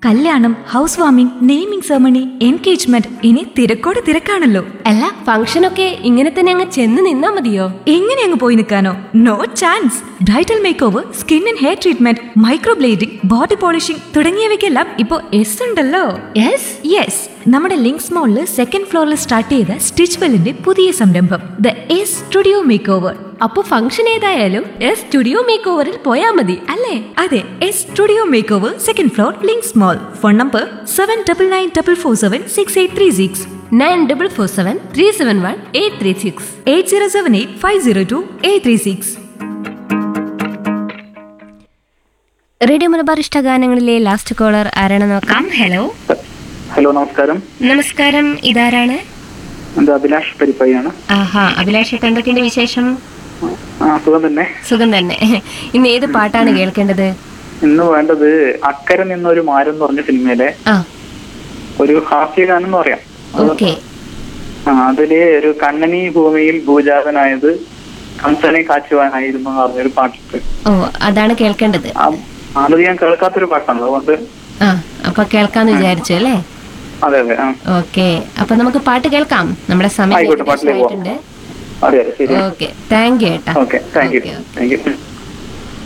കല്യാണം house warming naming ceremony engagement ഇനി തിരക്കോട് തിരക്കാണല്ലോ അല്ല ഫംഗ്ഷനൊക്കെ ഇങ്ങനെ തന്നെ അങ്ങ് ചെന്ന് നിന്നാ മതിയോ എങ്ങനെ അങ്ങ് പോയി നിൽക്കാനോ no chance bridal makeover skin and hair treatment microblading body polishing തുടങ്ങിയവയ്ക്കെല്ലാം ഇപ്പോൾ എസ് ഉണ്ടല്ലോ യെസ് യെസ് നമ്മുടെ ലിങ്ക്സ് മോളിൽ സെക്കൻഡ് ഫ്ലോറിൽ സ്റ്റാർട്ട് ചെയ്ത സ്റ്റിച്ച് വെല്ലിന്റെ പുതിയ സംരംഭം the S studio makeover അപ്പൊ ഫംഗ്ഷൻ ഏതായാലും എസ് സ്റ്റുഡിയോ മേക്ക് ഓവറിൽ പോയാ മതി അല്ലേ അതെ S studio makeover second floor Links mall phone number seven double nine double four seven six eight three six nine double four seven three seven one eight three six eight zero seven eight five zero two eight three six radio Malabar ഇഷ്ടഗാനങ്ങളിലെ last caller ആരാണ് നോക്കാം hello hello നമസ്കാരം നമസ്കാരം ഇതാരാണ് ഇത് അഭിലാഷ് പരിപ്പയ്യാണ് ആഹാ അഭിലാഷ് എന്തൊക്കെയുണ്ട് വിശേഷം ആ സുഖം തന്നെ സുഖം തന്നെ ഇന്ന് ഏത് പാട്ടാണ് കേൾക്കേണ്ടത് ഇന്ന് വേണ്ടത് അക്കരെ നിന്നൊരു മാരം എന്ന് പറഞ്ഞ സിനിമയിലെ ആ ഒരു ഹാസ്യഗാനം എന്ന് പറയാം ഓക്കെ ആ അതില് ഒരു കണ്ണനി ഭൂമിയിൽ ഭൂജാതനായത് കംസനെ കാച്ചുവാനായിരുന്നു എന്ന് പറഞ്ഞൊരു പാട്ടുണ്ട് ഓ അതാണ് കേൾക്കേണ്ടത് ആ, അത് ഞാൻ കേൾക്കാത്തൊരു പാട്ടാണ് അതുകൊണ്ട് ആ അപ്പൊ കേൾക്കാന്ന് വിചാരിച്ചു അല്ലേ അതെ അതെ ആ ഓക്കെ അപ്പൊ നമുക്ക് പാട്ട് കേൾക്കാം നമ്മുടെ സമയം ആയിക്കോട്ടെ, പാട്ടിലേക്ക് പോവാം. ആയിട്ടുണ്ട് അതെ അതെ ശരി ഓക്കെ താങ്ക് യു ഏട്ടാ okay thank you okay, okay. Thank U